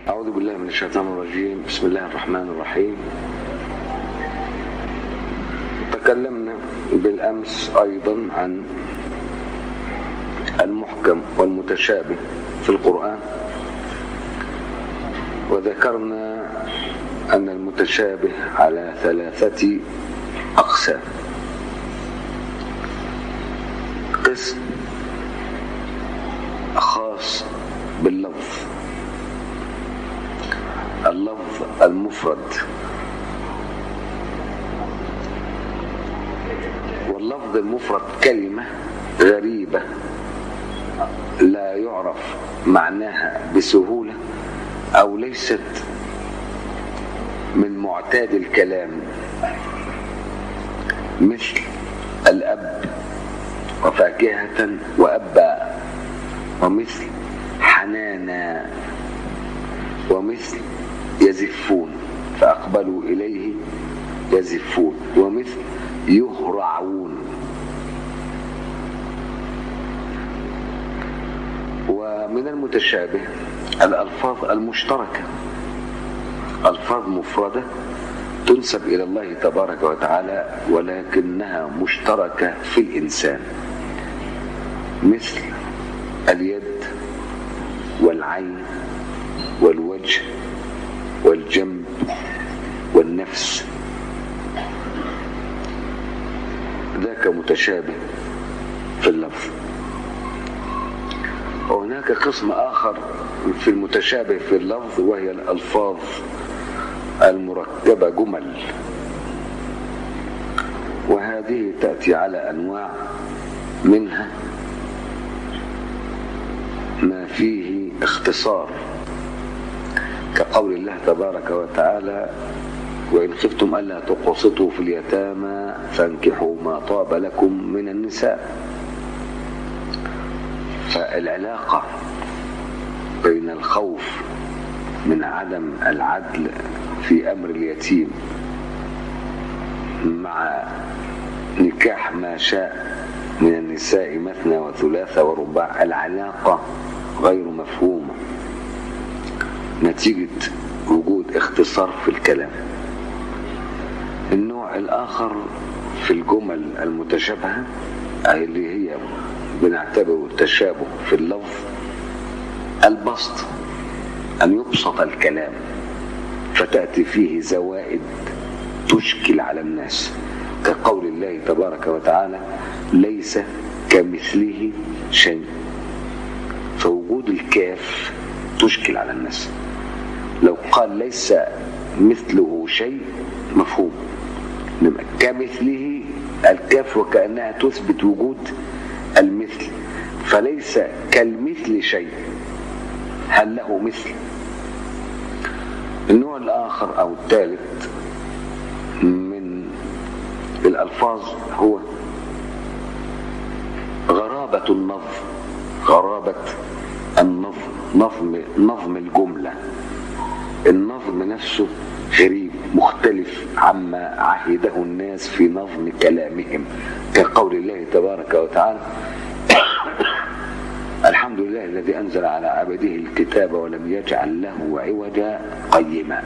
أعوذ بالله من الشيطان الرجيم بسم الله الرحمن الرحيم تكلمنا بالأمس أيضا عن المحكم والمتشابه في القرآن وذكرنا أن المتشابه على ثلاثة أقسام قسم خاص باللفظ اللفظ المفرد واللفظ المفرد كلمة غريبة لا يعرف معناها بسهولة أو ليست من معتاد الكلام مثل الأب وفاكهة وأبا ومثل حنانا ومثل يزفون فأقبلوا إليه يزفون ومثل يهرعون ومن المتشابه الألفاظ المشتركة ألفاظ مفردة تنسب إلى الله تبارك وتعالى ولكنها مشتركة في الإنسان مثل اليد والعين والوجه والجنب والنفس ذاك متشابه في اللفظ وهناك قسم آخر في المتشابه في اللفظ وهي الألفاظ المركبة جمل وهذه تأتي على أنواع منها ما فيه اختصار كقول الله تبارك وتعالى وإن خفتم ألا تقسطوا في اليتامى فانكحوا ما طاب لكم من النساء فالعلاقة بين الخوف من عدم العدل في أمر اليتيم مع نكاح ما شاء من النساء مثنى وثلاث ورباع العلاقة غير مفهومة نتيجة وجود اختصار في الكلام النوع الآخر في الجمل المتشابهة أي اللي هي بنعتبره التشابه في اللفظ البسط أن يبسط الكلام فتأتي فيه زوائد تشكل على الناس كقول الله تبارك وتعالى ليس كمثله شيء فوجود الكاف تشكل على الناس لو قال ليس مثله شيء مفهوم كمثله الكاف وكأنها تثبت وجود المثل فليس كالمثل شيء هل له مثل النوع الآخر أو الثالث من الألفاظ هو غرابة النظم غرابة النظم نظم نظم الجملة النظم نفسه غريب مختلف عما عهده الناس في نظم كلامهم كقول الله تبارك وتعالى الحمد لله الذي أنزل على عبده الكتاب ولم يجعل له عوجا قيما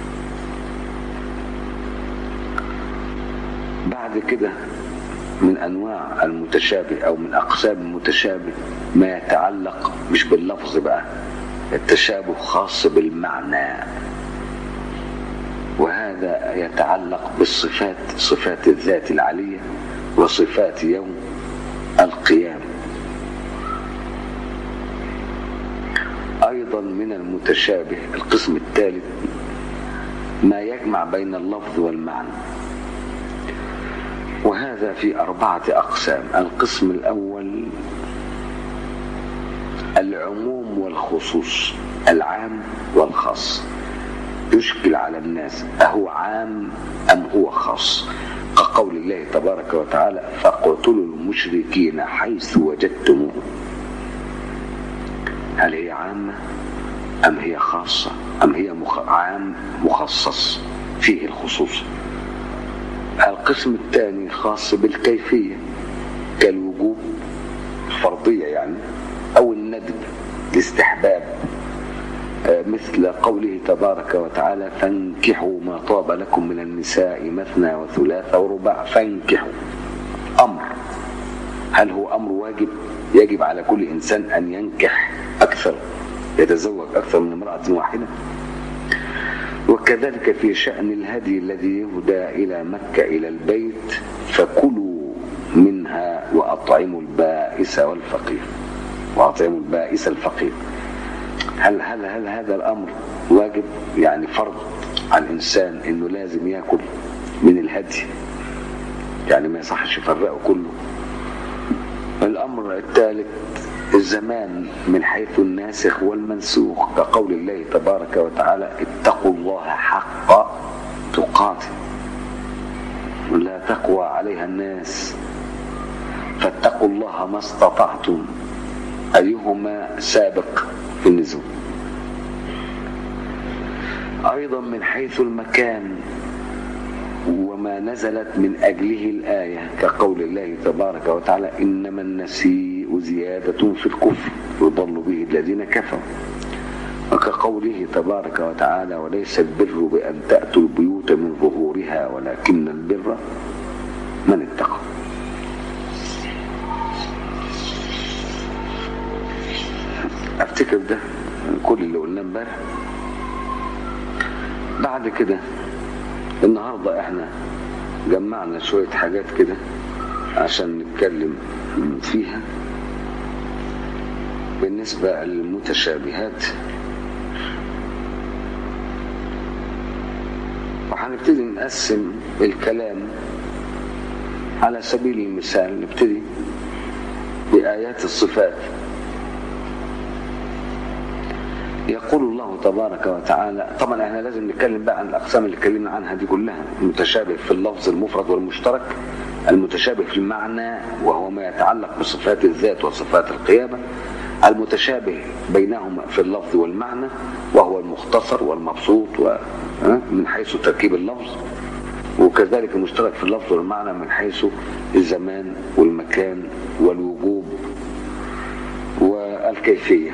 بعد كده من أنواع المتشابه أو من أقسام المتشابه ما يتعلق مش باللفظ بقى التشابه خاص بالمعنى وهذا يتعلق بالصفات صفات الذات العلية وصفات يوم القيامة أيضا من المتشابه القسم الثالث ما يجمع بين اللفظ والمعنى وهذا في أربعة أقسام القسم الأول العموم والخصوص العام والخاص يشكل على الناس أهو عام أم هو خاص كقول الله تبارك وتعالى فاقتلوا المشركين حيث وجدتموهم هل هي عامة أم هي خاصة أم هي مخ... عام مخصص فيه الخصوص القسم الثاني خاص بالكيفية كالوجوب الفرضية يعني أو الندب الاستحباب مثل قوله تبارك وتعالى فانكحوا ما طاب لكم من النساء مثنى وثلاث ورباع فانكحوا أمر هل هو أمر واجب يجب على كل إنسان أن ينكح أكثر يتزوج أكثر من امرأة واحدة وكذلك في شأن الهدي الذي يهدى إلى مكة إلى البيت فكلوا منها وأطعموا البائس والفقير وأطعموا البائس الفقير هل هل هل هذا الأمر واجب يعني فرض على الإنسان إنه لازم يأكل من الهدي يعني ما يصحش يفرقه كله الأمر الثالث الزمان من حيث الناسخ والمنسوخ كقول الله تبارك وتعالى اتقوا الله حق تقاته لا تقوى عليها الناس فاتقوا الله ما استطعتم أيهما سابق في النزول أيضا من حيث المكان وما نزلت من أجله الآية كقول الله تبارك وتعالى إنما النسيء زيادة في الكفر يضل به الذين كفروا وكقوله تبارك وتعالى وليس البر بأن تأتوا البيوت من ظهورها ولكن البر من اتقى افتكر ده كل اللي قلناه امبارح بعد كده النهاردة احنا جمعنا شوية حاجات كده عشان نتكلم فيها بالنسبة للمتشابهات وهنبتدي نقسم الكلام على سبيل المثال نبتدي بآيات الصفات يقول الله تبارك وتعالى طبعا احنا لازم نتكلم بقى عن الاقسام اللي اتكلمنا عنها دي كلها المتشابه في اللفظ المفرد والمشترك المتشابه في المعنى وهو ما يتعلق بصفات الذات وصفات القيامه المتشابه بينهما في اللفظ والمعنى وهو المختصر والمبسوط من حيث تركيب اللفظ وكذلك المشترك في اللفظ والمعنى من حيث الزمان والمكان والوجوب والكيفيه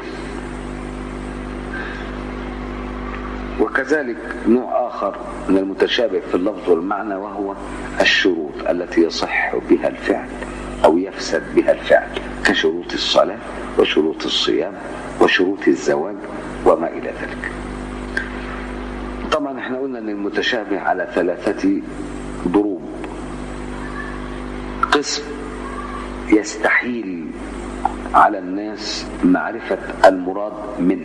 وكذلك نوع آخر من المتشابه في اللفظ والمعنى وهو الشروط التي يصح بها الفعل أو يفسد بها الفعل كشروط الصلاة وشروط الصيام وشروط الزواج وما إلى ذلك طبعا احنا قلنا ان المتشابه على ثلاثة ضروب قسم يستحيل على الناس معرفة المراد منه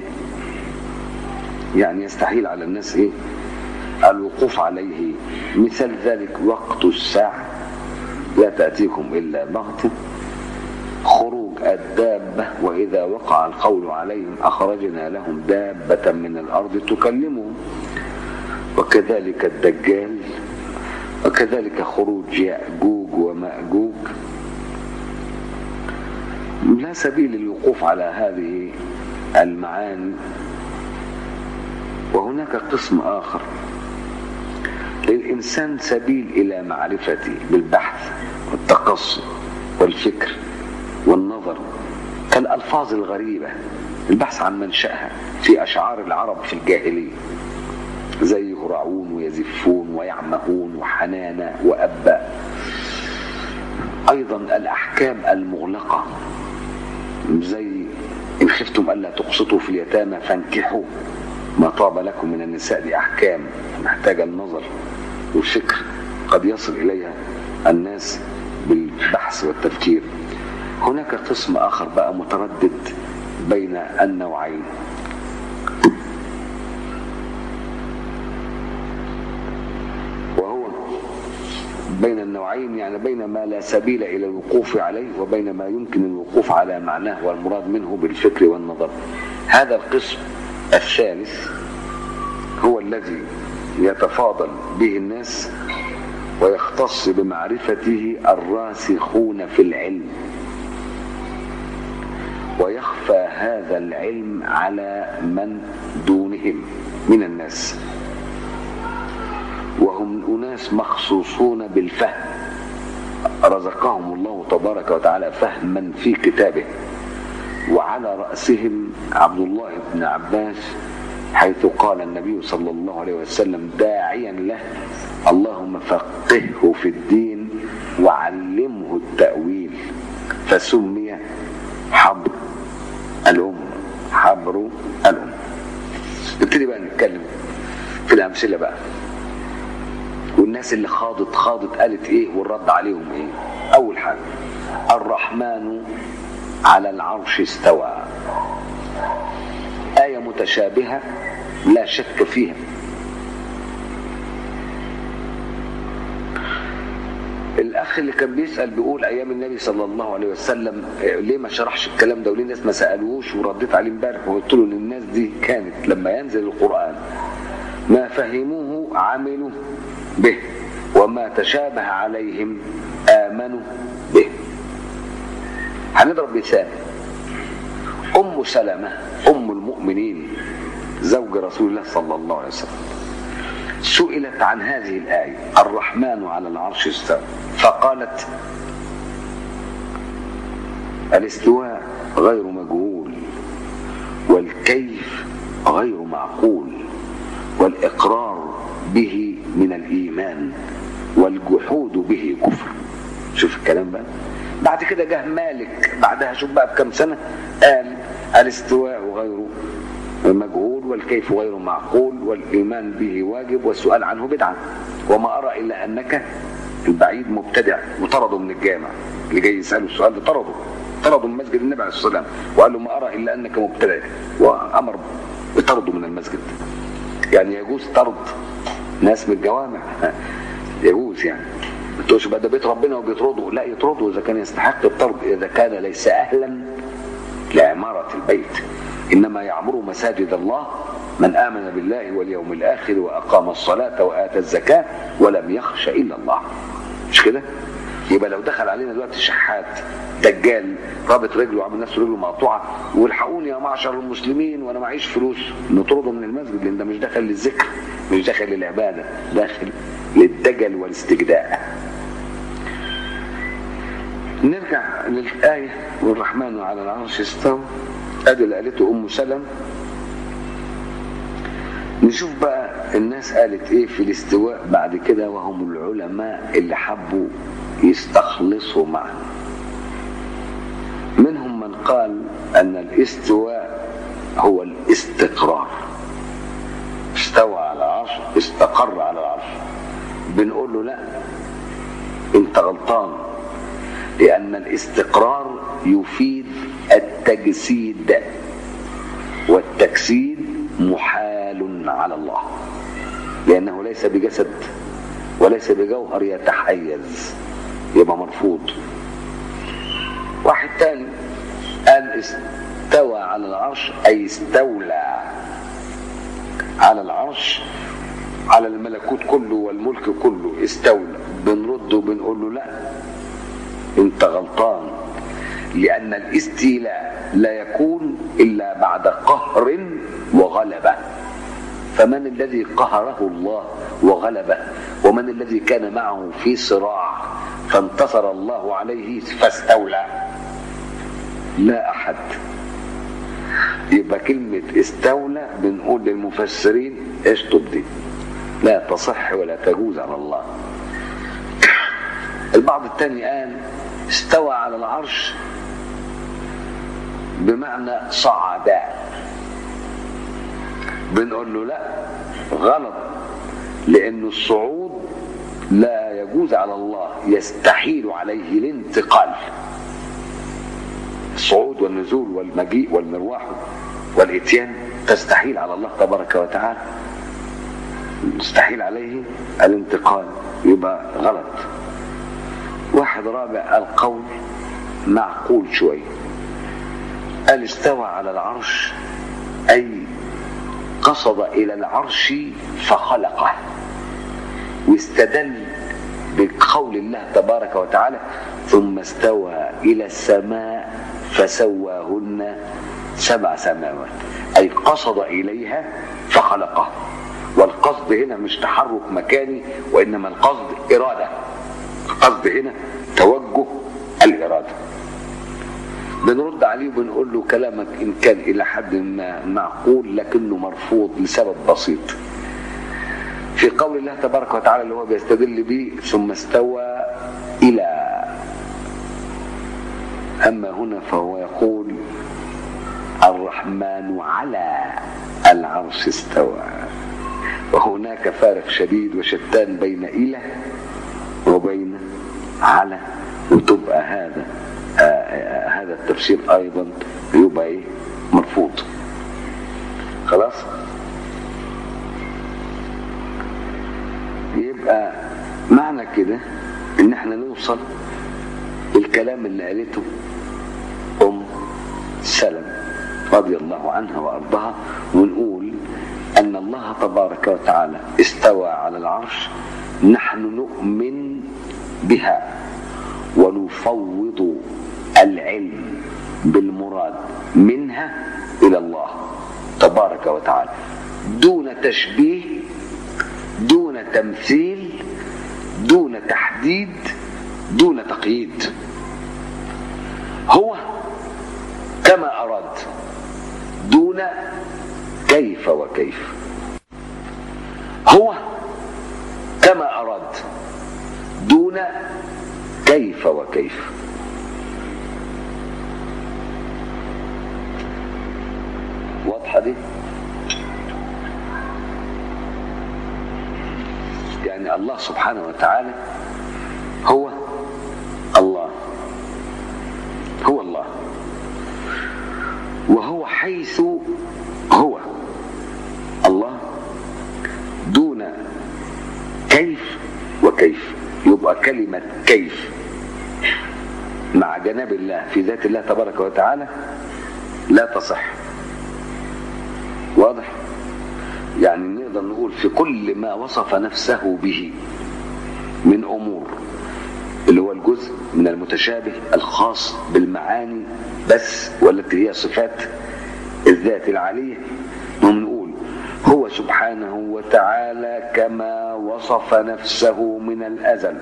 يعني يستحيل على الناس ايه الوقوف عليه مثال ذلك وقت الساعة لا تأتيكم إلا بغتة خروج الدابة وإذا وقع القول عليهم أخرجنا لهم دابة من الأرض تكلمهم وكذلك الدجال وكذلك خروج يأجوج ومأجوج لا سبيل للوقوف على هذه المعاني وهناك قسم آخر للإنسان سبيل إلى معرفته بالبحث والتقصي والفكر والنظر كالألفاظ الغريبة البحث عن منشأها في أشعار العرب في الجاهلية زي هرعون ويزفون ويعمهون وحنانة وأبا أيضا الأحكام المغلقة زي إن خفتم ألا تقسطوا في اليتامى فانكحوا ما طاب لكم من النساء دي أحكام محتاجة النظر والفكر قد يصل إليها الناس بالبحث والتفكير هناك قسم آخر بقى متردد بين النوعين وهو بين النوعين يعني بين ما لا سبيل إلى الوقوف عليه وبين ما يمكن الوقوف على معناه والمراد منه بالفكر والنظر هذا القسم الثالث هو الذي يتفاضل به الناس ويختص بمعرفته الراسخون في العلم ويخفى هذا العلم على من دونهم من الناس وهم أناس مخصوصون بالفهم رزقهم الله تبارك وتعالى فهما في كتابه وعلى رأسهم عبد الله بن عباس حيث قال النبي صلى الله عليه وسلم داعيا له اللهم فقهه في الدين وعلمه التأويل فسمي حبر الأم حبر الأم نبتدي بقى نتكلم في الأمثلة بقى والناس اللي خاضت خاضت قالت ايه والرد عليهم ايه اول حاجة الرحمن على العرش استوى آية متشابهة لا شك فيها الاخ اللي كان بيسال بيقول ايام النبي صلى الله عليه وسلم ليه ما شرحش الكلام ده وليه الناس ما سالوش ورديت عليه امبارح وقلت له ان الناس دي كانت لما ينزل القران ما فهموه عملوا به وما تشابه عليهم امنوا به هنضرب مثال ام سلمه ام المؤمنين زوج رسول الله صلى الله عليه وسلم سئلت عن هذه الآية الرحمن على العرش استوى فقالت الاستواء غير مجهول والكيف غير معقول والإقرار به من الإيمان والجحود به كفر شوف الكلام بقى بعد كده جه مالك بعدها شوف بقى بكم سنة قال الاستواء غير مجهول والكيف غير معقول والإيمان به واجب والسؤال عنه بدعة وما أرى إلا أنك البعيد مبتدع وطرده من الجامع اللي جاي يسأله السؤال ده طرده طرده من مسجد النبي عليه الصلاة والسلام وقال له ما أرى إلا أنك مبتدع وأمر بطرده من المسجد يعني يجوز طرد ناس من الجوامع يجوز يعني ما تقولش بقى ده بيت ربنا وبيطرده لا يطرده إذا كان يستحق الطرد إذا كان ليس أهلا لعمارة البيت إنما يعمر مساجد الله من آمن بالله واليوم الآخر وأقام الصلاة وآتى الزكاة ولم يخش إلا الله مش كده؟ يبقى لو دخل علينا دلوقتي شحات دجال رابط رجله وعامل نفسه رجله مقطوعه والحقوني يا معشر المسلمين وانا معيش فلوس نطرده من المسجد لان ده مش داخل للذكر مش داخل للعباده داخل للدجل والاستجداء نرجع للآية والرحمن على العرش استوى ادي اللي قالته ام سلم نشوف بقى الناس قالت ايه في الاستواء بعد كده وهم العلماء اللي حبوا يستخلصوا معنى منهم من قال ان الاستواء هو الاستقرار استوى على العرش استقر على العرش بنقول له لا انت غلطان لان الاستقرار يفيد التجسيد والتجسيد محال على الله لأنه ليس بجسد وليس بجوهر يتحيز يبقى مرفوض واحد تاني قال استوى على العرش أي استولى على العرش على الملكوت كله والملك كله استولى بنرد وبنقول له لا انت غلطان لأن الاستيلاء لا يكون إلا بعد قهر وغلبة فمن الذي قهره الله وغلبه ومن الذي كان معه في صراع فانتصر الله عليه فاستولى لا أحد يبقى كلمة استولى بنقول للمفسرين اشطب دي لا تصح ولا تجوز على الله البعض الثاني قال استوى على العرش بمعنى صعد بنقول له لا غلط لأن الصعود لا يجوز على الله يستحيل عليه الانتقال الصعود والنزول والمجيء والمروح والاتيان تستحيل على الله تبارك وتعالى مستحيل عليه الانتقال يبقى غلط واحد رابع القول معقول شويه قال استوى على العرش أي قصد إلى العرش فخلقه واستدل بقول الله تبارك وتعالى ثم استوى إلى السماء فسواهن سبع سماوات أي قصد إليها فخلقه والقصد هنا مش تحرك مكاني وإنما القصد إرادة القصد هنا توجه الإرادة بنرد عليه وبنقول له كلامك إن كان إلى حد ما معقول لكنه مرفوض لسبب بسيط في قول الله تبارك وتعالى اللي هو بيستدل به ثم استوى إلى أما هنا فهو يقول الرحمن على العرش استوى وهناك فارق شديد وشتان بين إلى وبين على وتبقى هذا آآ آآ هذا التفسير أيضا يبقى إيه مرفوض خلاص يبقى معنى كده ان احنا نوصل الكلام اللي قالته ام سلم رضي الله عنها وارضاها ونقول ان الله تبارك وتعالى استوى على العرش نحن نؤمن بها ونفوض العلم بالمراد منها الى الله تبارك وتعالى دون تشبيه دون تمثيل دون تحديد دون تقييد هو كما أراد دون كيف وكيف هو كما أراد دون كيف وكيف واضحة دي يعني الله سبحانه وتعالى هو الله هو الله وهو حيث هو الله دون كيف وكيف يبقى كلمة كيف مع جناب الله في ذات الله تبارك وتعالى لا تصح واضح يعني نقدر نقول في كل ما وصف نفسه به من امور اللي هو الجزء من المتشابه الخاص بالمعاني بس والتي هي صفات الذات العاليه نقول هو سبحانه وتعالى كما وصف نفسه من الازل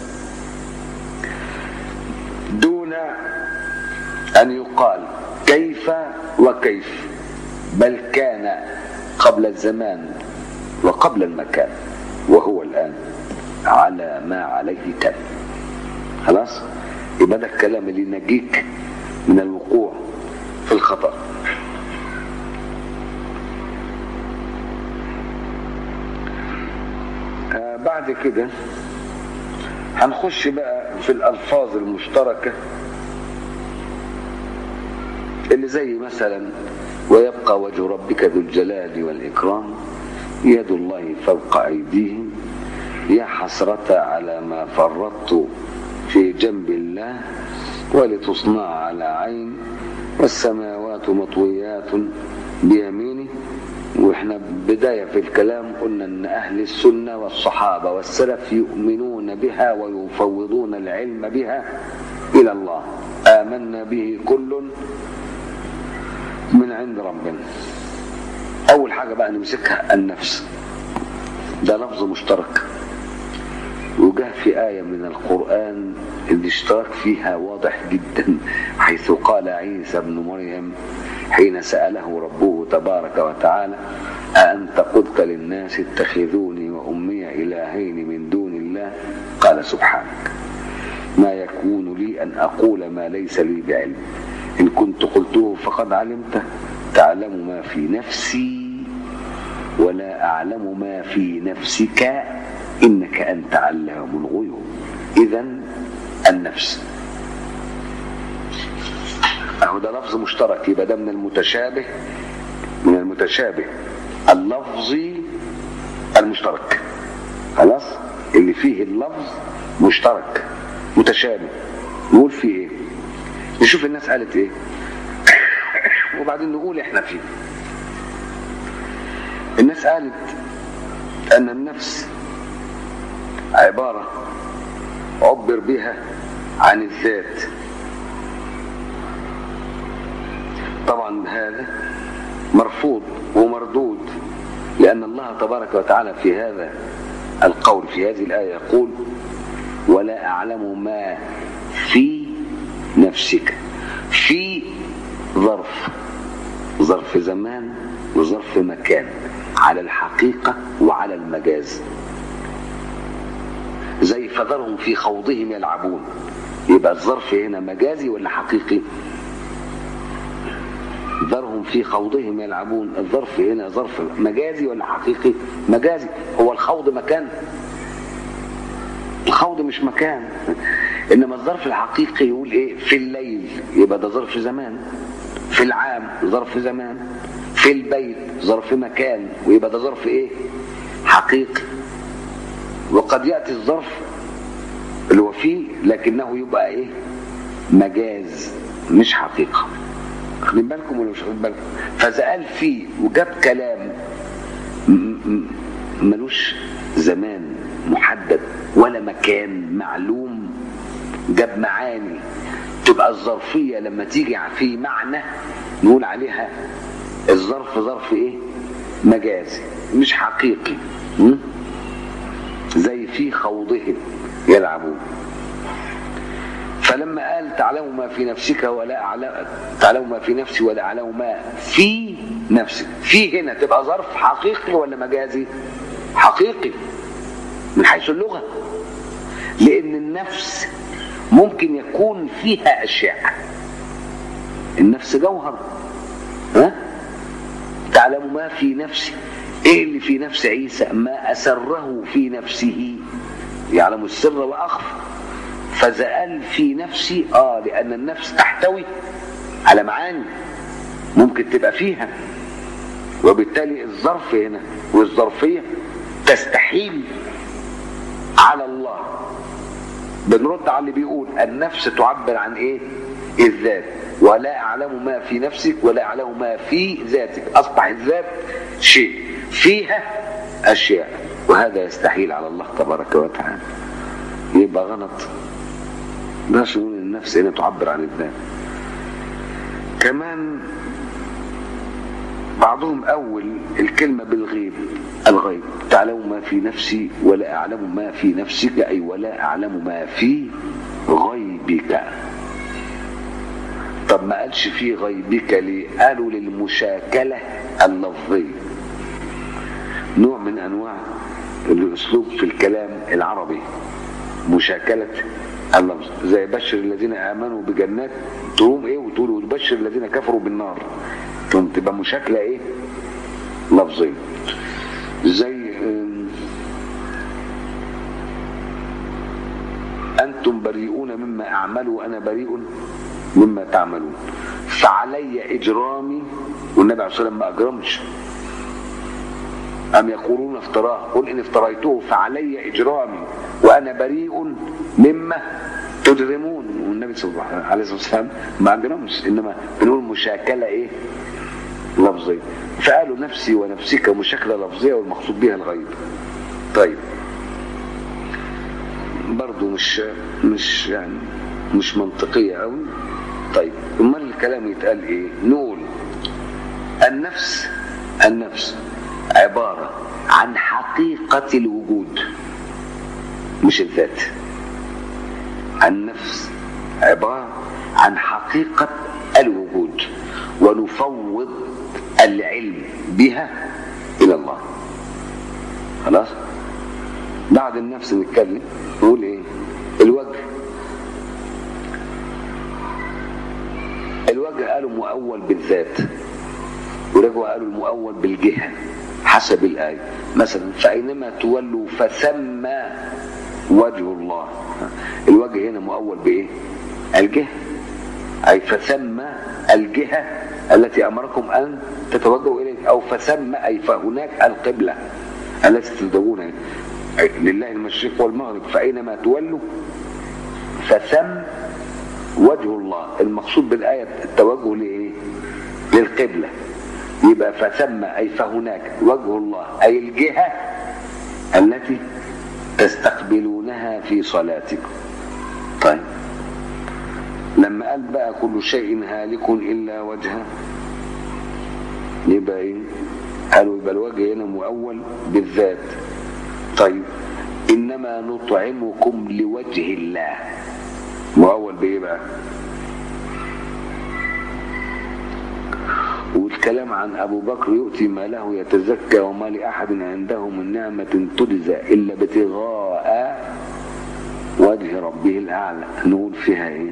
دون ان يقال كيف وكيف بل كان قبل الزمان وقبل المكان وهو الآن على ما عليه كان خلاص يبقى ده الكلام اللي ينجيك من الوقوع في الخطأ آه بعد كده هنخش بقى في الألفاظ المشتركة اللي زي مثلا ويبقى وجه ربك ذو الجلال والإكرام يد الله فوق أيديهم يا حسرة على ما فرطت في جنب الله ولتصنع على عين والسماوات مطويات بيمينه واحنا بداية في الكلام قلنا ان اهل السنة والصحابة والسلف يؤمنون بها ويفوضون العلم بها الى الله آمنا به كل من عند ربنا اول حاجة بقى نمسكها النفس ده لفظ مشترك وجاء في آية من القرآن الاشتراك فيها واضح جدا حيث قال عيسى بن مريم حين سأله ربه تبارك وتعالى أأنت قلت للناس اتخذوني وأمي إلهين من دون الله قال سبحانك ما يكون لي أن أقول ما ليس لي بعلم إن كنت قلته فقد علمته تعلم ما في نفسي ولا أعلم ما في نفسك إنك أنت علام الغيوب إذا النفس أهو ده لفظ مشترك يبقى ده من المتشابه من المتشابه اللفظي المشترك خلاص اللي فيه اللفظ مشترك متشابه نقول فيه ايه نشوف الناس قالت ايه وبعدين نقول احنا فيه الناس قالت ان النفس عبارة عبر بها عن الذات طبعا هذا مرفوض ومردود لأن الله تبارك وتعالى في هذا القول في هذه الآية يقول ولا أعلم ما في نفسك في ظرف ظرف زمان وظرف مكان على الحقيقة وعلى المجاز زي فذرهم في خوضهم يلعبون يبقى الظرف هنا مجازي ولا حقيقي ذرهم في خوضهم يلعبون الظرف هنا ظرف مجازي ولا حقيقي مجازي هو الخوض مكان الخوض مش مكان انما الظرف الحقيقي يقول ايه في الليل يبقى ده ظرف زمان في العام ظرف زمان في البيت ظرف مكان ويبقى ده ظرف ايه حقيقي وقد ياتي الظرف اللي هو فيه لكنه يبقى ايه مجاز مش حقيقه واخدين بالكم ولا مش واخدين بالكم فاذا قال فيه وجاب كلام م- م- ملوش زمان محدد ولا مكان معلوم جاب معاني تبقى الظرفيه لما تيجي في معنى نقول عليها الظرف ظرف ايه مجازي مش حقيقي م? زي في خوضهم يلعبون فلما قال تعلم ما في نفسك ولا أعلم تعلم ما في نفسي ولا أعلم ما في نفسك في هنا تبقى ظرف حقيقي ولا مجازي حقيقي من حيث اللغة لأن النفس ممكن يكون فيها أشياء النفس جوهر ها تعلم ما في نفسي ايه اللي في نفس عيسى ما اسره في نفسه يعلم السر واخفى فاذا قال في نفسي اه لان النفس تحتوي على معاني ممكن تبقى فيها وبالتالي الظرف هنا والظرفيه تستحيل على الله بنرد على اللي بيقول النفس تعبر عن ايه الذات ولا اعلم ما في نفسك ولا اعلم ما في ذاتك اصبح الذات شيء فيها اشياء وهذا يستحيل على الله تبارك وتعالى يبقى غلط ده شؤون النفس هنا تعبر عن الذات كمان بعضهم أول الكلمة بالغيب الغيب تعلم ما في نفسي ولا أعلم ما في نفسك أي ولا أعلم ما في غيبك طب ما قالش في غيبك ليه قالوا للمشاكلة اللفظية نوع من أنواع الأسلوب في الكلام العربي مشاكلة اللفظ زي بشر الذين آمنوا بجنات تقوم إيه وتقول بشر الذين كفروا بالنار تقوم تبقى مشاكلة إيه لفظية زي أنتم بريئون مما أعمل وأنا بريء مما تعملون فعلي إجرامي والنبي عليه الصلاة والسلام ما أجرمش أم يقولون افتراه قل إن افتريته فعلي إجرامي وأنا بريء مما تجرمون والنبي صلى الله عليه وسلم ما أجرمش إنما بنقول مشاكلة إيه لفظية فقالوا نفسي ونفسك مشاكلة لفظية والمقصود بها الغيب طيب برضو مش مش يعني مش منطقية قوي طيب امال الكلام يتقال ايه نقول النفس النفس عبارة عن حقيقة الوجود مش الذات النفس عبارة عن حقيقة الوجود ونفوض العلم بها إلى الله خلاص بعد النفس نتكلم نقول ايه الوجه الوجه قالوا مؤول بالذات ورجعوا قالوا المؤول بالجهة حسب الآية مثلا فأينما تولوا فثم وجه الله الوجه هنا مؤول بإيه الجهة أي فثم الجهة التي أمركم أن تتوجهوا إليه أو فثم أي فهناك القبلة التي تدعون لله المشرق والمغرب فأينما تولوا فثم وجه الله المقصود بالآية التوجه لإيه للقبلة يبقى فثم أي فهناك وجه الله أي الجهة التي تستقبلونها في صلاتكم طيب لما قال بقى كل شيء هالك إلا وجهه يبقى إيه قالوا يبقى الوجه هنا مؤول بالذات طيب إنما نطعمكم لوجه الله مؤول بإيه بقى الكلام عن أبو بكر يؤتي ماله يتزكى وما لأحد عنده من نعمة تجزى إلا ابتغاء وجه ربه الأعلى نقول فيها إيه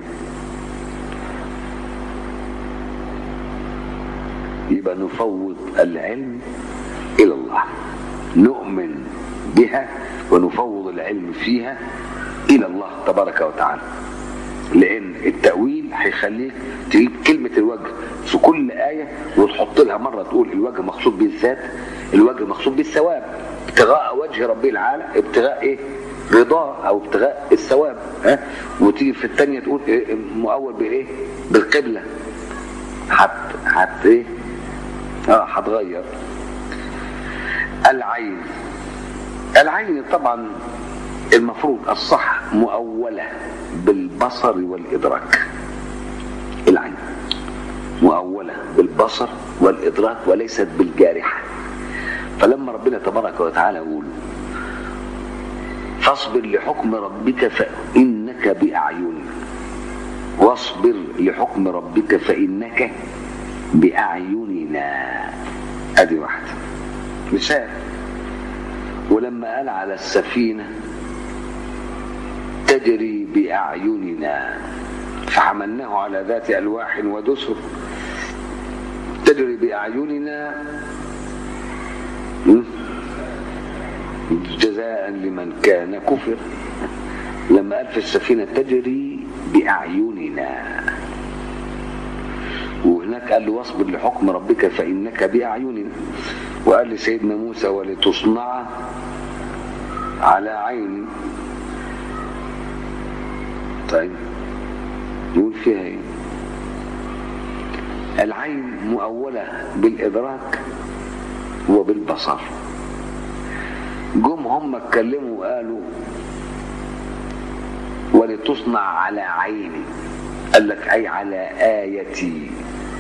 يبقى نفوض العلم إلى الله نؤمن بها ونفوض العلم فيها إلى الله تبارك وتعالى لأن التأويل هيخليك تجيب كلمة الوجه في كل آية وتحط لها مرة تقول الوجه مقصود بالذات الوجه مقصود بالثواب ابتغاء وجه ربي العالى ابتغاء ايه رضاه او ابتغاء الثواب ها وتيجي في الثانيه تقول إيه مؤول بايه بالقبله حت حت ايه اه هتغير العين العين طبعا المفروض الصح مؤولة بالبصر والإدراك العين مؤولة بالبصر والإدراك وليست بالجارحة فلما ربنا تبارك وتعالى يقول فاصبر لحكم ربك فإنك بأعيننا واصبر لحكم ربك فإنك بأعيننا أدي واحدة مثال ولما قال على السفينة تجري بأعيننا فحملناه على ذات ألواح ودسر تجري بأعيننا جزاء لمن كان كفر لما قال في السفينة تجري بأعيننا وهناك قال له واصبر لحكم ربك فإنك بأعيننا وقال لسيدنا موسى ولتصنع على عيني طيب نقول فيها ايه العين مؤولة بالإدراك وبالبصر جم هم اتكلموا وقالوا ولتصنع على عيني قال لك أي على آيتي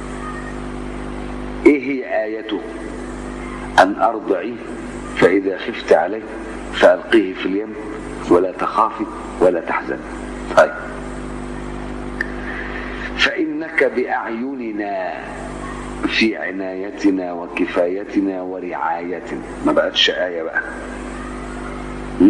ايه هي آيته أن أرضعيه فإذا خفت عليه فألقيه في اليم ولا تخافي ولا تحزن طيب فإنك بأعيننا في عنايتنا وكفايتنا ورعايتنا ما بقتش آية بقى م?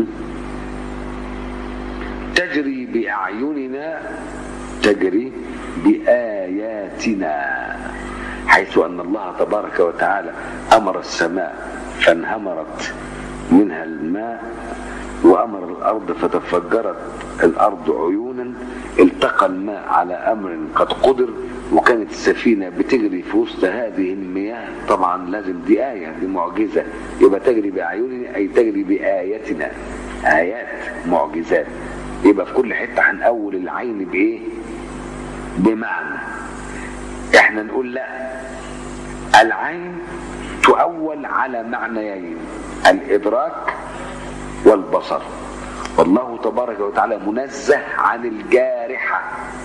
تجري بأعيننا تجري بآياتنا حيث أن الله تبارك وتعالى أمر السماء فانهمرت منها الماء وأمر الأرض فتفجرت الأرض عيونا التقى الماء على أمر قد قدر وكانت السفينة بتجري في وسط هذه المياه طبعا لازم دي آية دي معجزة يبقى تجري بأعيننا أي تجري بآياتنا آيات معجزات يبقى في كل حتة هنقول العين بإيه بمعنى احنا نقول لا العين تؤول على معنيين الإدراك والبصر والله تبارك وتعالى منزه عن الجارحة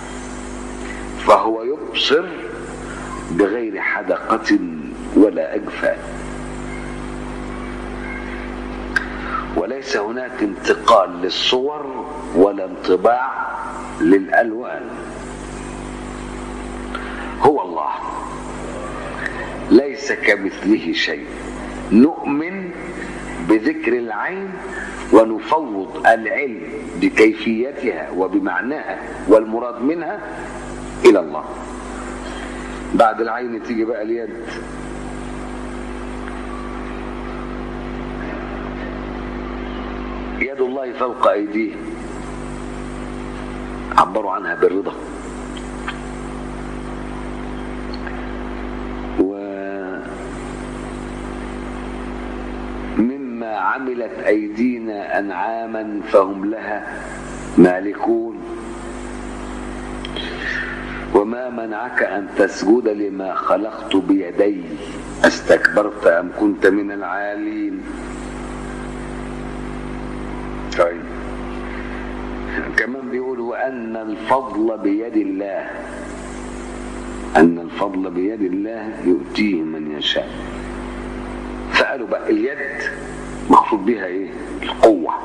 فهو يبصر بغير حدقة ولا أجفاء وليس هناك انتقال للصور ولا انطباع للألوان هو الله ليس كمثله شيء نؤمن بذكر العين ونفوض العلم بكيفيتها وبمعناها والمراد منها إلى الله بعد العين تيجي بقى اليد يد الله فوق أيديه عبروا عنها بالرضا ومما عملت أيدينا أنعاما فهم لها مالكون وما منعك أن تسجد لما خلقت بيدي استكبرت أم كنت من العالين طيب كمان بيقول وأن الفضل بيد الله أن الفضل بيد الله يؤتيه من يشاء فقالوا بقى اليد مقصود بها ايه القوة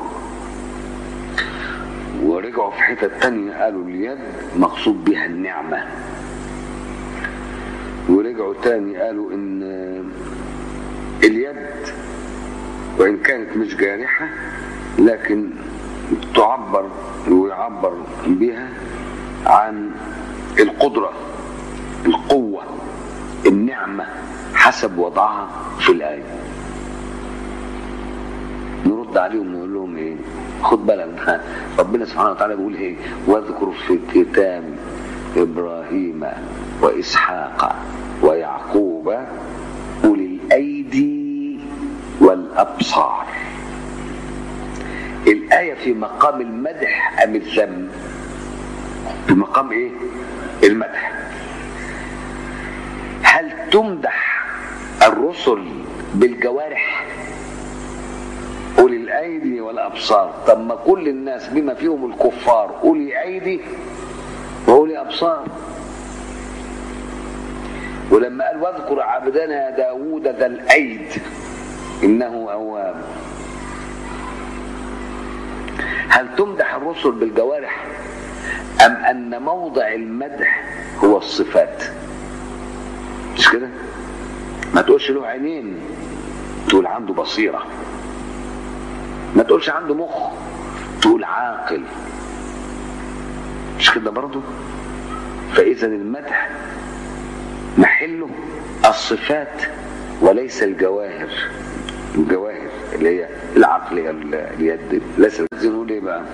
ورجعوا في حتة تانية قالوا اليد مقصود بها النعمة ورجعوا رجعوا تاني قالوا ان اليد وان كانت مش جارحة لكن تعبر ويعبر بها عن القدرة القوة النعمة حسب وضعها في الآية نرد عليهم ونقول لهم ايه خد بالك من حاجة. ربنا سبحانه وتعالى بيقول ايه واذكر في الكتاب ابراهيم واسحاق ويعقوب اولي الايدي والابصار الايه في مقام المدح ام الذم في مقام ايه المدح هل تمدح الرسل بالجوارح أولي الأيدي والأبصار طب ما كل الناس بما فيهم الكفار أولي أيدي وأولي أبصار ولما قال واذكر عبدنا داود ذا الأيد إنه أواب هل تمدح الرسل بالجوارح أم أن موضع المدح هو الصفات مش كده ما تقولش له عينين تقول عنده بصيرة ما تقولش عنده مخ تقول عاقل مش كده برضه فإذا المدح محله الصفات وليس الجواهر الجواهر اللي هي العقل هي اليد ليس نقول ايه بقى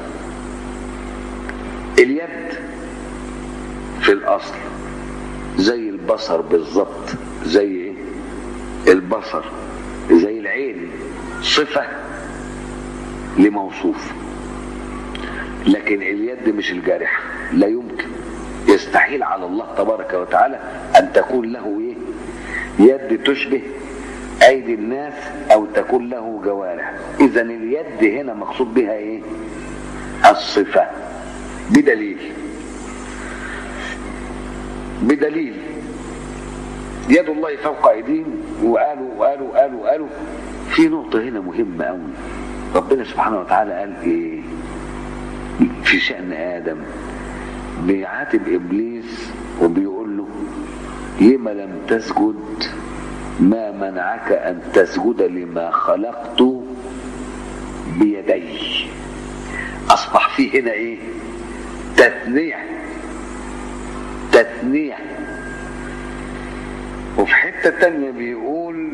اليد في الاصل زي البصر بالظبط زي ايه البصر زي العين صفة لموصوف لكن اليد مش الجارحة لا يمكن يستحيل على الله تبارك وتعالى أن تكون له إيه يد تشبه أيدي الناس أو تكون له جوارح إذا اليد هنا مقصود بها إيه الصفة بدليل بدليل يد الله فوق أيديهم وقالوا وقالوا وقالوا وقالوا في نقطة هنا مهمة أوي ربنا سبحانه وتعالى قال إيه في شأن آدم بيعاتب إبليس وبيقول له لما لم تسجد ما منعك أن تسجد لما خلقت بيدي أصبح فيه هنا إيه تثنية تثنية وفي حتة تانية بيقول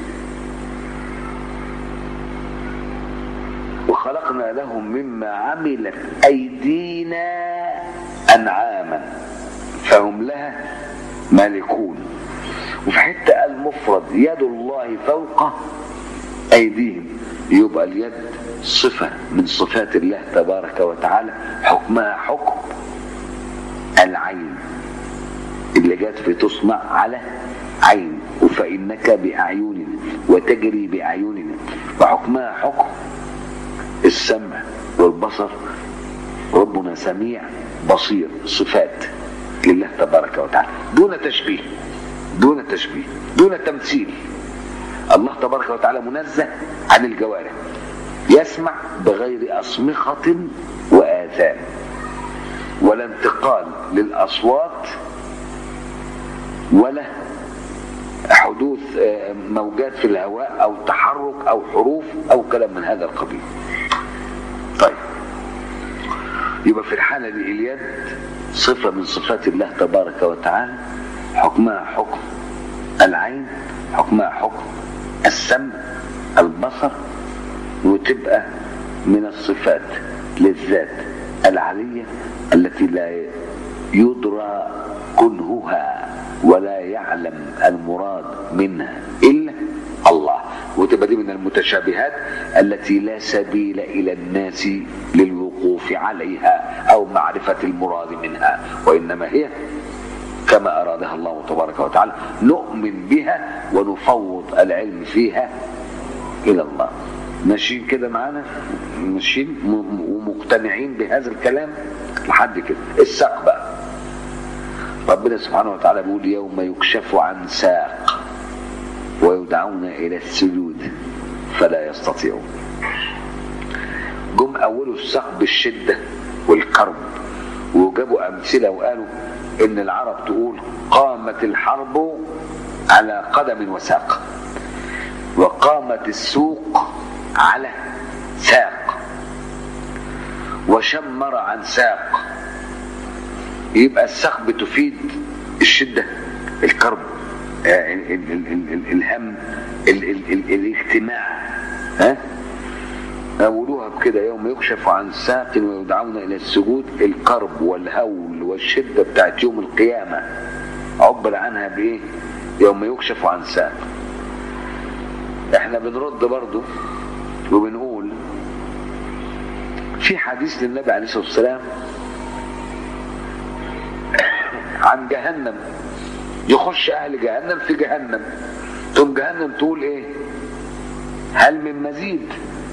وخلقنا لهم مما عملت أيدينا أنعاما فهم لها مالكون وفي حتة المفرد يد الله فوق أيديهم يبقى اليد صفة من صفات الله تبارك وتعالى حكمها حكم العين اللي جت في تصنع على عين فإنك بأعيننا وتجري بأعيننا وحكمها حكم السمع والبصر ربنا سميع بصير صفات لله تبارك وتعالى دون تشبيه دون تشبيه دون تمثيل الله تبارك وتعالى منزه عن الجوارح يسمع بغير أصمخة وآذان ولا انتقال للأصوات ولا حدوث موجات في الهواء أو تحرك أو حروف أو كلام من هذا القبيل طيب يبقى في الحالة دي اليد صفة من صفات الله تبارك وتعالى حكمها حكم العين حكمها حكم السمع البصر وتبقى من الصفات للذات العلية التي لا يدرى كنهها ولا يعلم المراد منها إلا الله وتبقى دي من المتشابهات التي لا سبيل إلى الناس للوقوف عليها أو معرفة المراد منها وإنما هي كما أرادها الله تبارك وتعالى نؤمن بها ونفوض العلم فيها إلى الله ماشيين كده معانا ماشيين ومقتنعين بهذا الكلام لحد كده الساق بقى ربنا سبحانه وتعالى بيقول يوم يكشف عن ساق ويدعون إلى السجود فلا يستطيعون جم أولوا الساق بالشدة والكرب وجابوا أمثلة وقالوا إن العرب تقول قامت الحرب على قدم وساق وقامت السوق على ساق وشمر عن ساق يبقى الساق بتفيد الشدة الكرب آه، ال- ال- ال- ال- الهم ال- ال- ال- الاجتماع ها أولوها بكده يوم يكشف عن ساق ويدعون إلى السجود الكرب والهول والشدة بتاعت يوم القيامة عبر عنها بإيه يوم يكشف عن ساق احنا بنرد برضو وبنقول في حديث للنبي عليه الصلاة والسلام عن جهنم يخش أهل جهنم في جهنم ثم جهنم تقول إيه هل من مزيد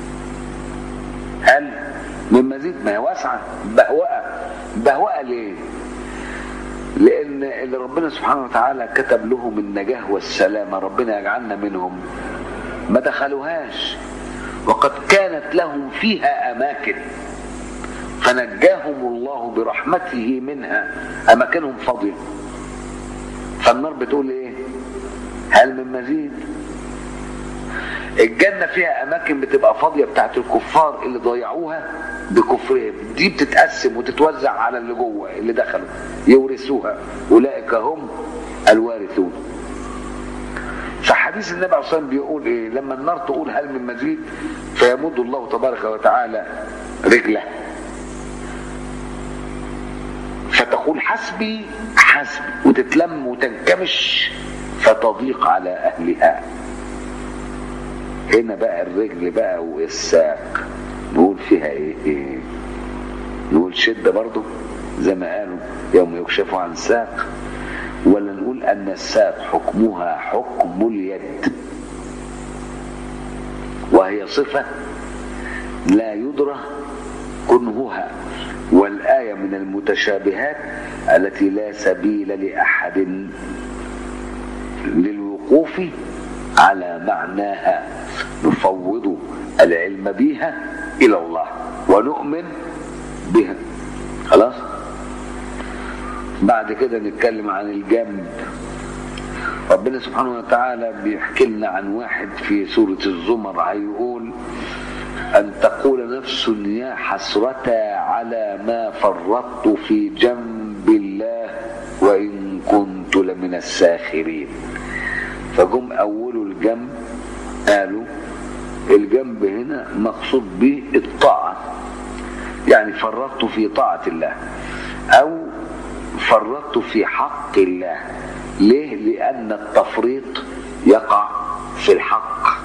هل من مزيد ما هي واسعة بهوأة بهوأة ليه لأن اللي ربنا سبحانه وتعالى كتب لهم النجاة والسلامة ربنا يجعلنا منهم ما دخلوهاش وقد كانت لهم فيها أماكن فنجاهم الله برحمته منها أماكنهم فاضية فالنار بتقول إيه هل من مزيد الجنة فيها أماكن بتبقى فاضية بتاعت الكفار اللي ضيعوها بكفرهم دي بتتقسم وتتوزع على اللي جوه اللي دخلوا يورثوها أولئك هم الوارثون فحديث النبي عليه الصلاة والسلام بيقول إيه لما النار تقول هل من مزيد فيمد الله تبارك وتعالى رجله فتقول حسبي حسبي وتتلم وتنكمش فتضيق على أهلها هنا بقى الرجل بقى والساق نقول فيها ايه, إيه؟ نقول شدة برضو زي ما قالوا يوم يكشف عن ساق ولا نقول ان الساق حكمها حكم اليد وهي صفة لا يدرى كنهها والآية من المتشابهات التي لا سبيل لأحد للوقوف على معناها نفوض العلم بها إلى الله ونؤمن بها خلاص بعد كده نتكلم عن الجنب ربنا سبحانه وتعالى بيحكي لنا عن واحد في سورة الزمر هيقول أن تقول نفس يا حسرة على ما فرطت في جنب الله وإن كنت لمن الساخرين فجم أولوا الجنب قالوا الجنب هنا مقصود به الطاعة يعني فرطت في طاعة الله أو فرطت في حق الله ليه؟ لأن التفريط يقع في الحق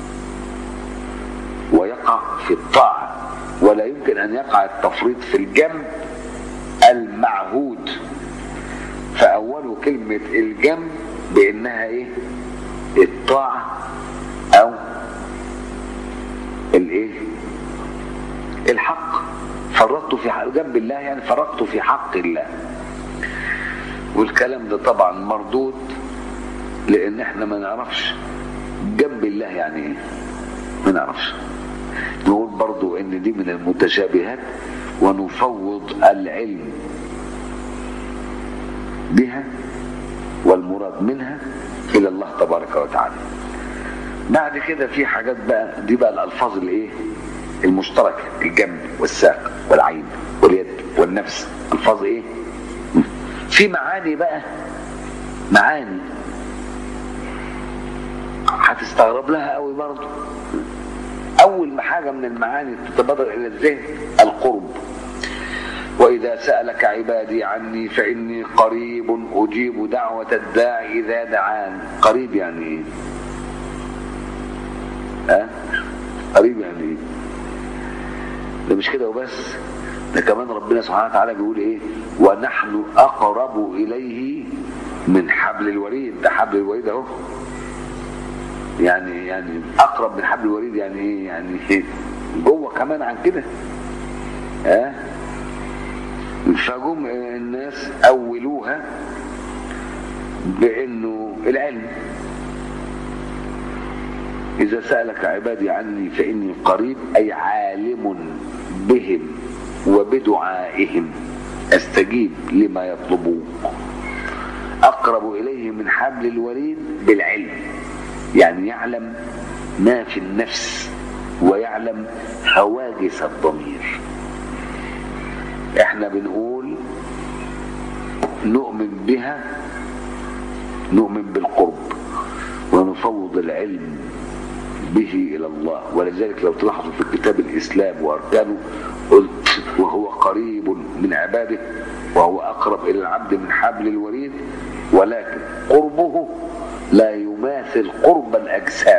ويقع في الطاعة ولا يمكن أن يقع التفريط في الجنب المعهود فأول كلمة الجنب بأنها إيه؟ الطاعة أو الإيه؟ الحق فرطت في حق جنب الله يعني فرطت في حق الله والكلام ده طبعا مردود لأن احنا ما نعرفش جنب الله يعني إيه؟ ما نعرفش نقول برضو ان دي من المتشابهات ونفوض العلم بها والمراد منها الى الله تبارك وتعالى بعد كده في حاجات بقى دي بقى الالفاظ الايه المشتركه الجنب والساق والعين واليد والنفس الفاظ ايه في معاني بقى معاني هتستغرب لها قوي برضه اول ما حاجه من المعاني تتبادر الى الذهن القرب واذا سالك عبادي عني فاني قريب اجيب دعوه الداعي اذا دعان قريب يعني ايه ها قريب يعني ايه ده مش كده وبس ده كمان ربنا سبحانه وتعالى بيقول ايه ونحن اقرب اليه من حبل الوريد ده حبل الوريد اهو يعني يعني اقرب من حبل الوريد يعني ايه يعني جوه كمان عن كده ها فجم الناس اولوها بانه العلم اذا سالك عبادي عني فاني قريب اي عالم بهم وبدعائهم استجيب لما يطلبون أقرب إليه من حبل الوريد بالعلم يعني يعلم ما في النفس ويعلم هواجس الضمير احنا بنقول نؤمن بها نؤمن بالقرب ونفوض العلم به إلى الله ولذلك لو تلاحظوا في كتاب الإسلام وأركانه قلت وهو قريب من عباده وهو أقرب إلى العبد من حبل الوريد ولكن قربه لا يماثل قرب الأجسام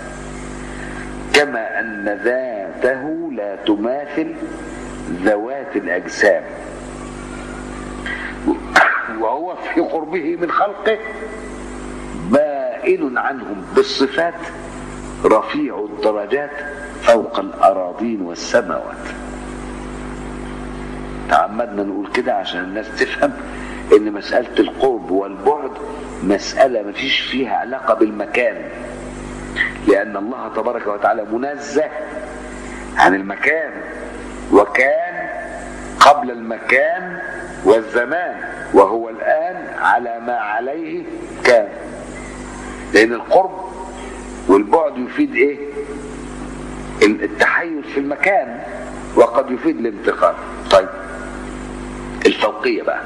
كما أن ذاته لا تماثل ذوات الأجسام وهو في قربه من خلقه بائن عنهم بالصفات رفيع الدرجات فوق الأراضين والسماوات تعمدنا نقول كده عشان الناس تفهم ان مسألة القرب والبعد مسألة ما فيش فيها علاقة بالمكان لأن الله تبارك وتعالى منزه عن المكان وكان قبل المكان والزمان وهو الآن على ما عليه كان لأن القرب والبعد يفيد إيه التحيز في المكان وقد يفيد الانتقال طيب الفوقية بقى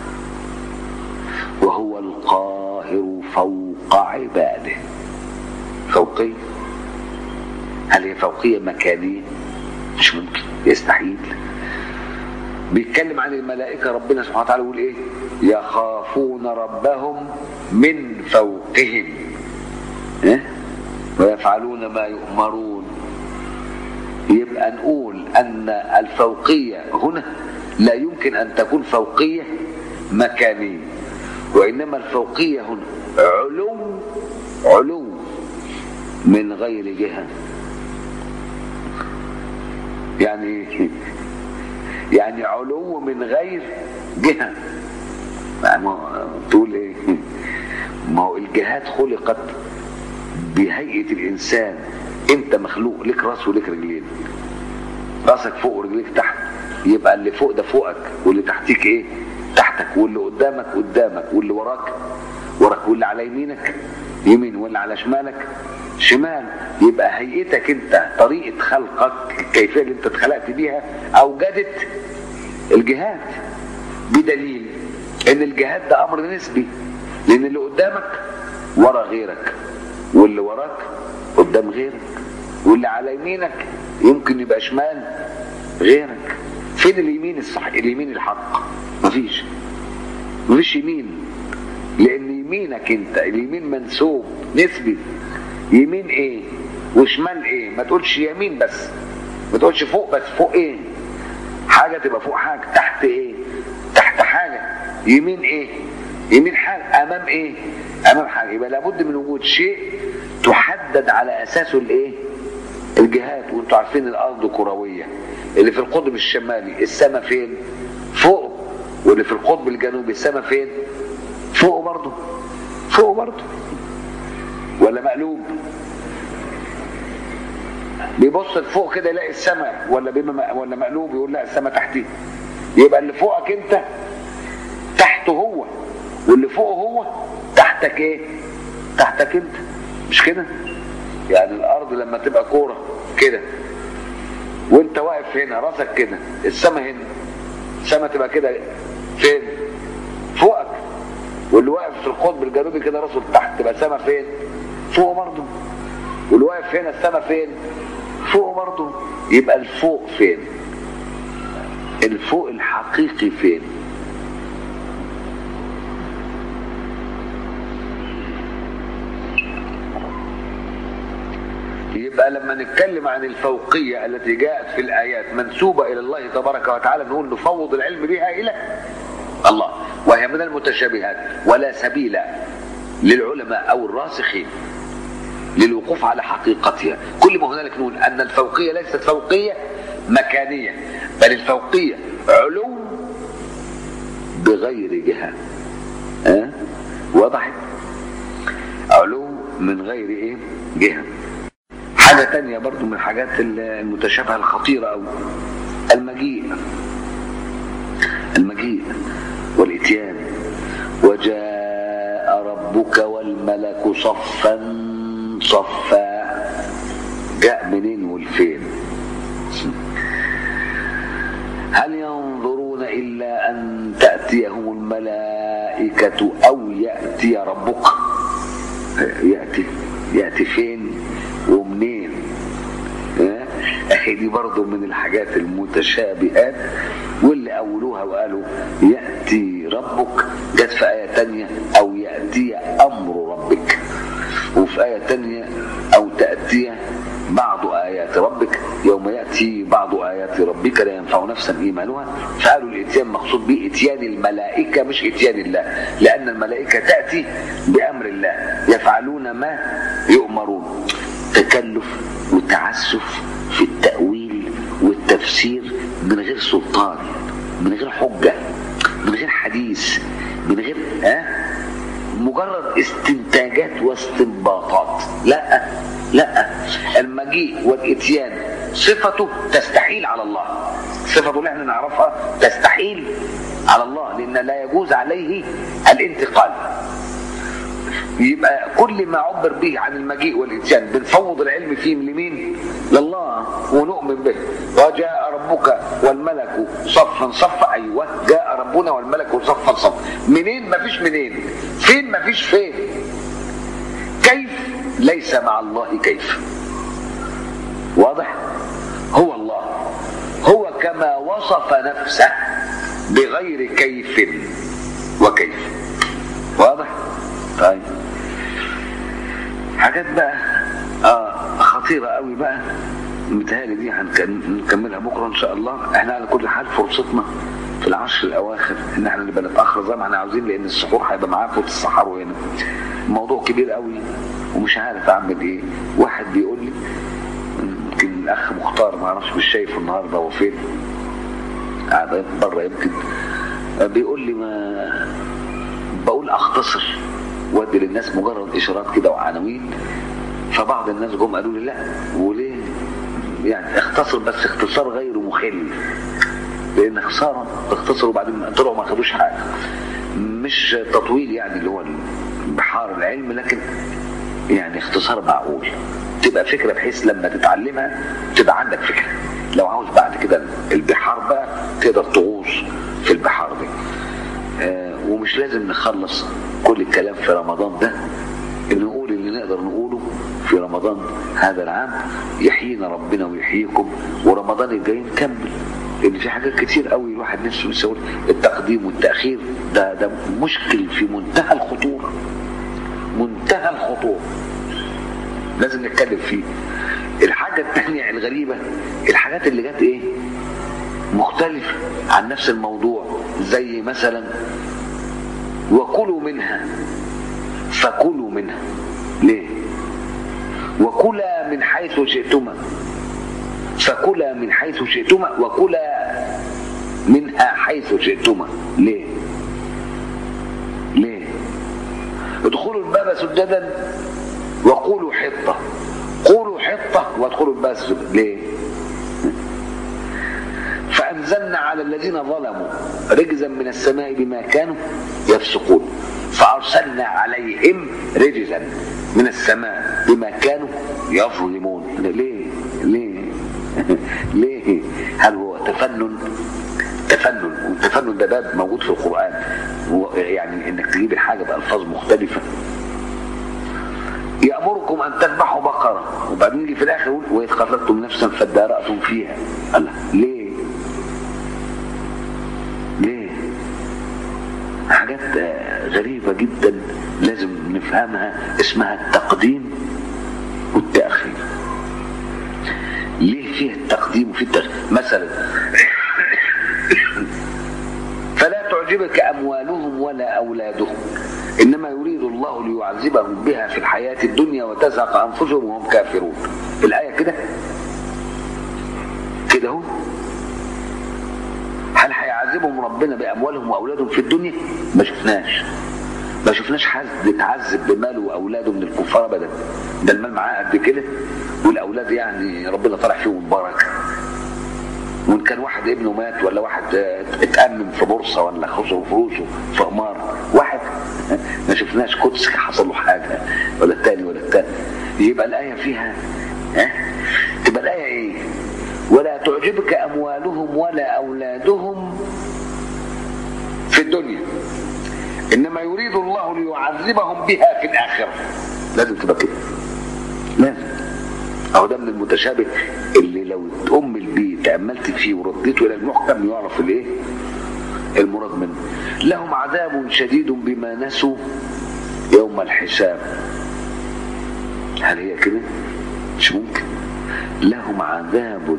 وهو القاهر فوق عباده فوقية هل هي فوقية مكانية مش ممكن يستحيل بيتكلم عن الملائكة ربنا سبحانه وتعالى يقول ايه يخافون ربهم من فوقهم إيه؟ ويفعلون ما يؤمرون يبقى نقول ان الفوقية هنا لا يمكن ان تكون فوقية مكانية وانما الفوقية هنا علو علو من غير جهة يعني يعني علو من غير جهة ما تقول ايه ما هو الجهات خلقت بهيئة الإنسان أنت مخلوق لك راس ولك رجلين راسك فوق ورجليك تحت يبقى اللي فوق ده فوقك واللي تحتيك ايه تحتك واللي قدامك قدامك واللي وراك وراك واللي على يمينك يمين واللي على شمالك شمال يبقى هيئتك انت طريقة خلقك الكيفية اللي انت اتخلقت بيها اوجدت الجهات بدليل ان الجهات ده امر نسبي لان اللي قدامك ورا غيرك واللي وراك قدام غيرك واللي على يمينك يمكن يبقى شمال غيرك فين اليمين الصح اليمين الحق مفيش مفيش يمين لان يمينك انت اليمين منسوب نسبي يمين ايه وشمال ايه ما تقولش يمين بس ما تقولش فوق بس فوق ايه حاجة تبقى فوق حاجة تحت ايه تحت حاجة يمين ايه يمين حاجة امام ايه امام حاجة يبقى لابد من وجود شيء تحدد على اساسه الايه الجهات وانتوا عارفين الارض كروية اللي في القطب الشمالي السماء فين فوق واللي في القطب الجنوبي السماء فين فوق برضه فوق برضه ولا مقلوب بيبص لفوق كده يلاقي السماء ولا بما ولا مقلوب يقول لا السماء تحتيه يبقى اللي فوقك انت تحته هو واللي فوقه هو تحتك ايه تحتك انت مش كده يعني الارض لما تبقى كوره كده وانت واقف هنا راسك كده السماء هنا السماء تبقى كده فين فوقك واللي واقف في القطب الجنوبي كده راسه تحت تبقى السماء فين فوق برضه واللي واقف هنا السماء فين فوق برضه يبقى الفوق فين الفوق الحقيقي فين يبقى لما نتكلم عن الفوقية التي جاءت في الآيات منسوبة إلى الله تبارك وتعالى نقول نفوض العلم بها إلى الله وهي من المتشابهات ولا سبيل للعلماء أو الراسخين للوقوف على حقيقتها كل ما هنالك نقول أن الفوقية ليست فوقية مكانية بل الفوقية علو بغير جهة أه؟ وضحت علو من غير ايه جهة حاجة تانية برضو من الحاجات المتشابهة الخطيرة أو المجيء المجيء والإتيان وجاء ربك والملك صفا صفا جاء منين والفين هل ينظرون إلا أن تأتيهم الملائكة أو يأتي ربك يأتي يأتي فين ومنين اهي دي برضو من الحاجات المتشابهات واللي أولوها وقالوا يأتي ربك جت في آية تانية أو يأتي أمر ربك وفي آية تانية أو تأتي بعض آيات ربك يوم يأتي بعض آيات ربك لا ينفع نفسا إيمانها فقالوا الإتيان مقصود به إتيان الملائكة مش إتيان الله لأن الملائكة تأتي بأمر الله يفعلون ما يؤمرون تكلف وتعسف في التأويل والتفسير من غير سلطان من غير حجة من غير حديث من غير ها مجرد استنتاجات واستنباطات لا لا المجيء والاتيان صفته تستحيل على الله صفته اللي احنا نعرفها تستحيل على الله لان لا يجوز عليه الانتقال يبقى كل ما عبر به عن المجيء والاتيان بنفوض العلم فيه لمين لله ونؤمن به وجاء ربك والملك صفا صفا ايوه جاء ربنا والملك صفا صفا منين مفيش منين فين مفيش فين كيف ليس مع الله كيف واضح هو الله هو كما وصف نفسه بغير كيف وكيف واضح طيب حاجات بقى آه خطيرة قوي بقى متهيألي دي هنكملها بكرة إن شاء الله احنا على كل حال فرصتنا في العشر الأواخر إن احنا نبقى نتأخر زي ما احنا عاوزين لأن السحور هيبقى معاكم وتتسحروا هنا الموضوع كبير قوي ومش عارف أعمل إيه واحد بيقول لي يمكن الأخ مختار ما اعرفش مش شايفه النهارده هو فين قاعد بره يمكن بيقول لي ما بقول أختصر وادي للناس مجرد اشارات كده وعناوين فبعض الناس جم قالوا لي لا وليه يعني اختصر بس اختصار غير مخل لان خساره تختصر وبعدين طلعوا ما خدوش حاجه مش تطويل يعني اللي هو بحار العلم لكن يعني اختصار معقول تبقى فكره بحيث لما تتعلمها تبقى عندك فكره لو عاوز بعد كده البحار بقى تقدر تغوص في البحار دي آه ومش لازم نخلص كل الكلام في رمضان ده نقول اللي نقدر نقوله في رمضان هذا العام يحيينا ربنا ويحييكم ورمضان الجاي نكمل لان في حاجات كتير قوي الواحد نفسه يسوي التقديم والتاخير ده ده مشكل في منتهى الخطوره منتهى الخطوره لازم نتكلم فيه الحاجه الثانيه الغريبه الحاجات اللي جت ايه مختلفه عن نفس الموضوع زي مثلا وكلوا منها فكلوا منها ليه وكلا من حيث شئتما فكلا من حيث شئتما وكلا منها حيث شئتما ليه ليه ادخلوا الباب سجدا وقولوا حطة قولوا حطة وادخلوا الباب سجدا ليه فأنزلنا على الذين ظلموا رجزا من السماء بما كانوا يفسقون فأرسلنا عليهم رجزا من السماء بما كانوا يظلمون ليه ليه ليه هل هو تفنن تفنن والتفنن ده باب موجود في القرآن يعني انك تجيب الحاجة بألفاظ مختلفة يأمركم أن تذبحوا بقرة وبعدين يجي في الآخر يقول وإذ قتلتم نفسا فادارأتم فيها الله ليه ليه حاجات غريبة جدا لازم نفهمها اسمها التقديم والتأخير ليه فيه التقديم وفيه التأخير مثلا فلا تعجبك أموالهم ولا أولادهم إنما يريد الله ليعذبهم بها في الحياة الدنيا وتزهق أنفسهم وهم كافرون الآية كده كده هو هل هيعذبهم ربنا باموالهم واولادهم في الدنيا ما شفناش ما شفناش حد اتعذب بماله واولاده من الكفار ابدا ده المال معاه قد كده والاولاد يعني ربنا طرح فيهم البركه وان كان واحد ابنه مات ولا واحد اه، اتأمم في بورصة ولا خسر فلوسه في قمار واحد ما شفناش قدس حصل له حاجة ولا التاني ولا التاني يبقى الآية فيها ها تبقى الآية ايه ولا تعجبك أموالهم ولا أولادهم في الدنيا إنما يريد الله ليعذبهم بها في الآخرة لازم تبقى كده لازم أهو ده من المتشابه اللي لو أم البيت تأملت فيه ورديته إلى المحكم يعرف الإيه المراد منه لهم عذاب شديد بما نسوا يوم الحساب هل هي كده مش ممكن لهم عذاب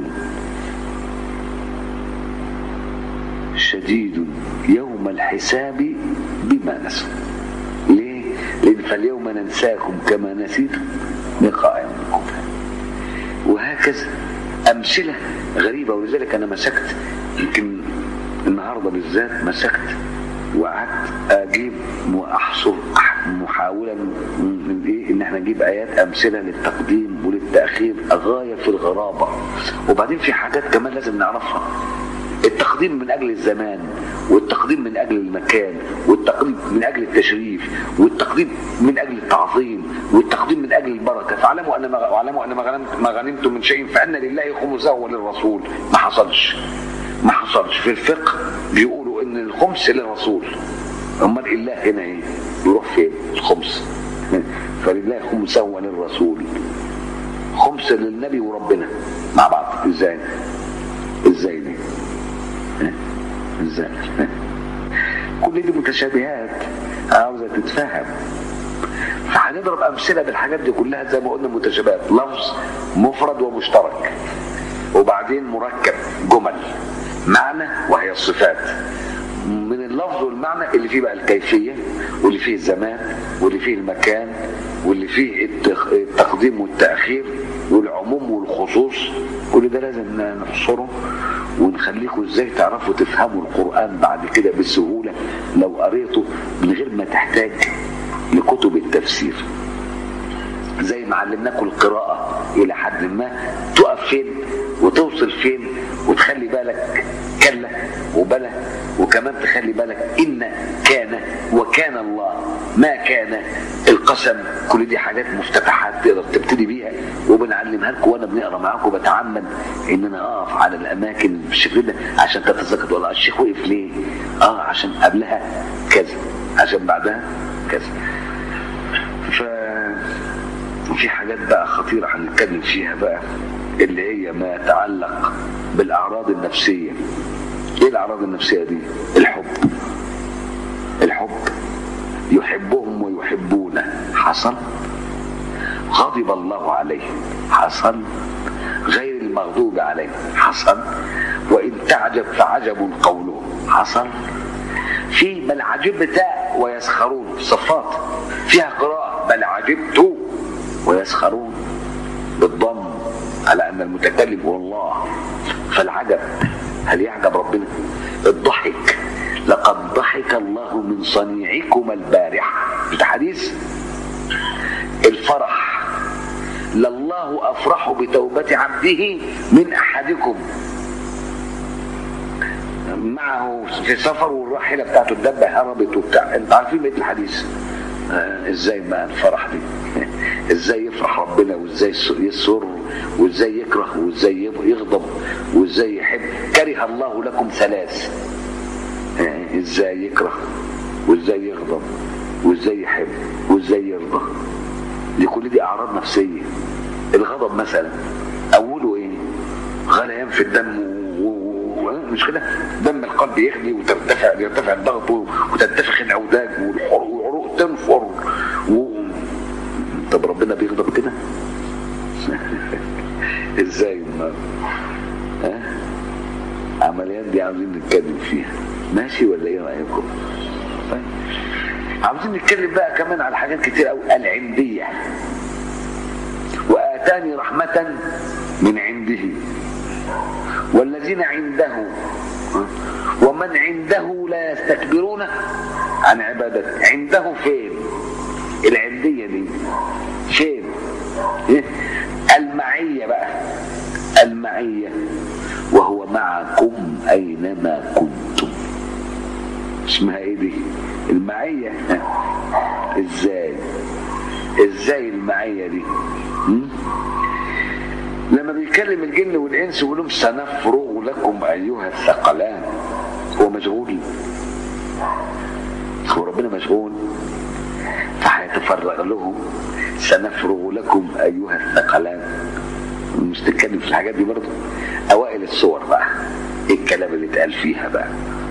شديد يوم الحساب بما نسوا ليه لان فاليوم ننساكم كما نسيتم لقاء يومكم وهكذا امثله غريبه ولذلك انا مسكت يمكن النهارده بالذات مسكت وقعدت اجيب واحصر محاولا من ايه ان احنا نجيب ايات امثله للتقديم وللتاخير غايه في الغرابه وبعدين في حاجات كمان لازم نعرفها التقديم من اجل الزمان والتقديم من اجل المكان والتقديم من اجل التشريف والتقديم من اجل التعظيم والتقديم من اجل البركه فاعلموا ان ما واعلموا ان ما غنمتم ما غنمتم من شيء فان لله خمسه وللرسول ما حصلش ما حصلش في الفقه بيقولوا ان الخمس للرسول امال الله هنا ايه يروح فين الخمس فلله خمسه وللرسول خمس للنبي وربنا مع بعض ازاي ازاي دي ازاي كل دي متشابهات عاوزه تتفهم فهنضرب امثله بالحاجات دي كلها زي ما قلنا متشابهات لفظ مفرد ومشترك وبعدين مركب جمل معنى وهي الصفات من اللفظ والمعنى اللي فيه بقى الكيفيه واللي فيه الزمان واللي فيه المكان واللي فيه التقديم والتاخير والعموم والخصوص كل ده لازم نحصره ونخليكم ازاي تعرفوا تفهموا القرآن بعد كده بسهولة لو قريته من غير ما تحتاج لكتب التفسير زي ما علمناكم القراءة إلى حد ما تقف فين وتوصل فين وتخلي بالك كلا وبلا وكمان تخلي بالك إن كان وكان الله ما كان القسم كل دي حاجات مفتتحات تقدر تبتدي بيها وبنعلمها لكم وانا بنقرا معاكم بتعمد ان انا اقف على الاماكن بالشكل ده عشان تتذكر والله الشيخ وقف ليه؟ اه عشان قبلها كذا عشان بعدها كذا ف في حاجات بقى خطيرة هنتكلم فيها بقى اللي هي ما يتعلق بالأعراض النفسية إيه الأعراض النفسية دي؟ الحب الحب يحبهم ويحبونه حصل غضب الله عليهم حصل غير المغضوب عليهم حصل وإن تعجب فعجب قولهم حصل في بل عجبت ويسخرون صفات فيها قراءة بل عجبت ويسخرون بالضم على أن المتكلم هو الله فالعجب هل يعجب ربنا الضحك لقد ضحك الله من صنيعكم البارحة ده حديث الفرح لله أفرح بتوبة عبده من أحدكم معه في سفر والراحلة بتاعته الدبة هربت وبتاع انت عارفين بقية الحديث آه ازاي بقى الفرح دي ازاي يفرح ربنا وازاي يسر وازاي يكره وازاي يغضب وازاي يحب كره الله لكم ثلاث آه ازاي يكره وازاي يغضب وازاي يحب وازاي يرضى دي كل دي اعراض نفسيه الغضب مثلا اوله ايه غليان في الدم مش كده دم القلب يغلي وترتفع يرتفع الضغط وتنتفخ الاوداج والعروق تنفر و... طب ربنا بيغضب كده ازاي ما ها عمليات دي عاوزين نتكلم فيها ماشي ولا ايه رايكم طيب عاوزين نتكلم بقى كمان على حاجات كتير قوي العنديه واتاني رحمه من عنده والذين عنده ومن عنده لا يستكبرون عن عبادته عنده فين العندية دي فين المعية بقى المعية وهو وهو معكم أينما كنتم اسمها ايه دي المعية ازاي ازاي المعية دي م? لما بيكلم الجن والانس يقول لهم سنفرغ لكم ايها الثقلان هو مشغول هو ربنا مشغول فهيتفرغ لهم سنفرغ لكم ايها الثقلان مش تتكلم في الحاجات دي برضه اوائل الصور بقى ايه الكلام اللي اتقال فيها بقى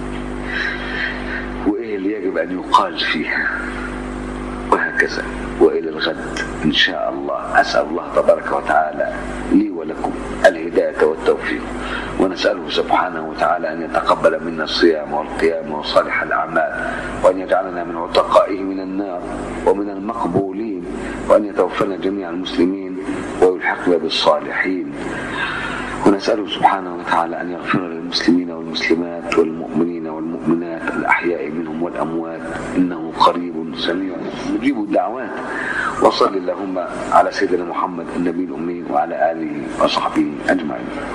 وايه اللي يجب ان يقال فيها وهكذا والى الغد ان شاء الله اسال الله تبارك وتعالى لي ولكم الهدايه والتوفيق ونساله سبحانه وتعالى ان يتقبل منا الصيام والقيام وصالح الاعمال وان يجعلنا من عتقائه من النار ومن المقبولين وان يتوفنا جميع المسلمين ويلحقنا بالصالحين ونسأله سبحانه وتعالى أن يغفر للمسلمين والمسلمات والمؤمنين والمؤمنات الأحياء منهم والأموات إنه قريب سميع مجيب الدعوات وصل اللهم على سيدنا محمد النبي الأمي وعلى آله وصحبه أجمعين